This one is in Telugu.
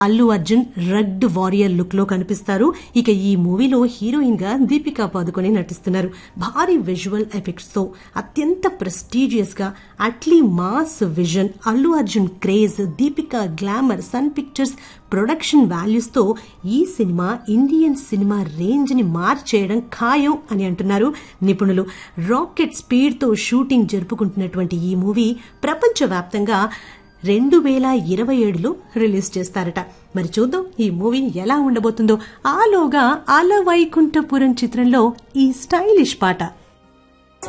Allu Arjun red warrior look లో కనిపిస్తారు ఇక ఈ మూవీలో హీరోయిన్ గా దీపికా పాదుకొని నటిస్తున్నారు భారీ విజువల్ ఎఫెక్ట్స్ తో అత్యంత ప్రెస్టీజియస్ గా Atlee mass vision Allu Arjun craze Deepika glamour Sun Pictures production values తో ఈ సినిమా ఇండియన్ సినిమా రేంజ్ ని మార్చేయడం ఖాయం అని అంటున్నారు నిపుణులు రాకెట్ స్పీడ్ తో షూటింగ్ జరుపుకుంటున్నటువంటి ఈ మూవీ ప్రపంచవ్యాప్తంగా రెండు వేల ఇరవై ఏడులో రిలీజ్ చేస్తారట మరి చూద్దాం ఈ మూవీ ఎలా ఉండబోతుందో ఆలోగా అల వైకుంఠపురం చిత్రంలో ఈ స్టైలిష్ పాట